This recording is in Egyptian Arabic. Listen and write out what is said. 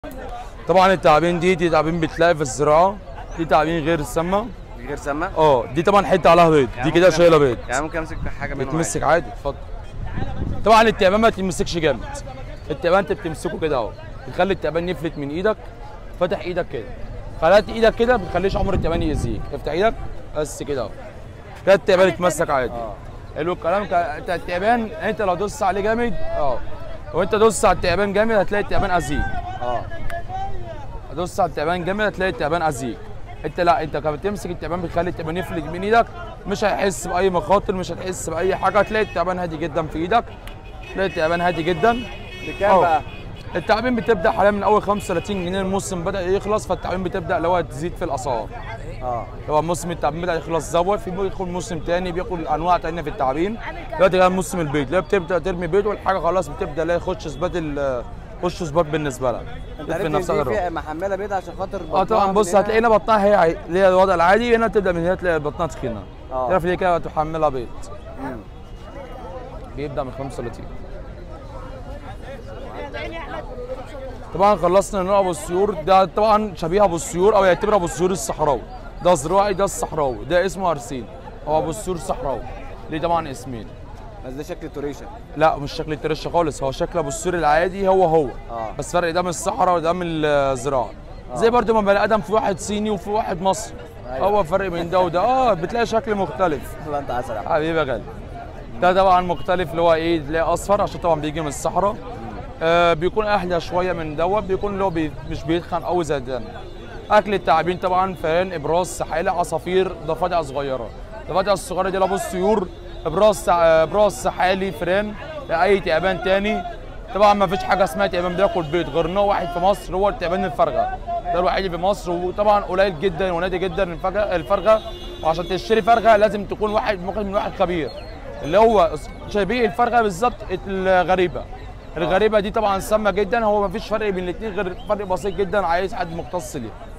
طبعا التعابين دي دي تعابين بتلاقي في الزراعه دي تعابين غير السامه دي غير سامه اه دي طبعا حته عليها بيض يعني دي كده ممكن شايله أمسك- بيض يعني ممكن امسك حاجه منهم بتمسك عادي اتفضل طبعا التعبان ما تمسكش جامد التعبان انت بتمسكه كده اهو بتخلي التعبان يفلت من ايدك فتح ايدك كده خلت ايدك كده ما بتخليش عمر التعبان يأذيك افتح ايدك بس كده اهو كده التعبان يتمسك عادي اه حلو الكلام ك- انت التعبان انت لو دوست عليه جامد اه وانت دوست على التعبان جامد هتلاقي التعبان اذيك اه هتدوس على التعبان جامد هتلاقي التعبان اذيك انت لا انت كمان بتمسك التعبان بتخلي التعبان يفلت من ايدك مش هيحس باي مخاطر مش هتحس باي حاجه هتلاقي التعبان هادي جدا في ايدك تلاقي التعبان هادي جدا بكام اه. بقى؟ التعابين بتبدا حاليا من اول 35 جنيه الموسم بدا يخلص فالتعابين بتبدا اللي هو تزيد في الاسعار اه هو موسم التعابين بدا يخلص زود في بيدخل موسم تاني بياكل انواع تانية في التعابين دلوقتي جاي موسم البيض اللي هي بتبدا ترمي بيض والحاجه خلاص بتبدا لا يخش اثبات ال- خش اثبات بالنسبه لها انت تدفن عرفت ان نفسها دي الروح. فيها محمله بيض عشان خاطر اه بطنها طبعا من بص هنا؟ هتلاقينا بطنها هي عي- اللي هي الوضع العادي هنا تبدا من هنا تلاقي بطنها تخينه اه. تعرف ليه كده تحملها بيض مم. بيبدا من 35 طبعا خلصنا نوع ابو السيور ده طبعا شبيه ابو السيور او يعتبر ابو السيور الصحراوي ده زراعي ده الصحراوي ده اسمه ارسين هو ابو السيور الصحراوي ليه طبعا اسمين بس ده شكل توريشه لا مش شكل الترشه خالص هو شكل ابو السيور العادي هو هو اه. بس فرق ده من الصحراء وده من الزراعه زي برضو ما بني ادم في واحد صيني وفي واحد مصري أيوة. هو فرق بين ده وده اه بتلاقي شكل مختلف والله انت عسل يا عم. حبيبي يا غالي ده طبعا مختلف اللي هو ايه تلاقيه اصفر عشان طبعا بيجي من الصحراء آه بيكون اهدى شويه من دوت بيكون اللي هو بي مش بيتخن قوي زي ده اكل التعابين طبعا فئران ابراز سحالة عصافير ضفادع صغيره الضفادع الصغيره دي لابو السيور ابراز سع- ابراز سحالي فئران اي تعبان تاني طبعا ما فيش حاجه اسمها تعبان بياكل بيض غير نوع واحد في مصر هو التعبان الفرخه ده الوحيد في مصر وطبعا قليل جدا ونادي جدا الفرخه الفرخه وعشان تشتري فرخه لازم تكون واحد ممكن من واحد خبير اللي هو شبيه الفرخه بالظبط الغريبه الغريبه دي طبعا سامه جدا هو ما فيش فرق بين الاثنين غير فرق بسيط جدا عايز حد مختص ليه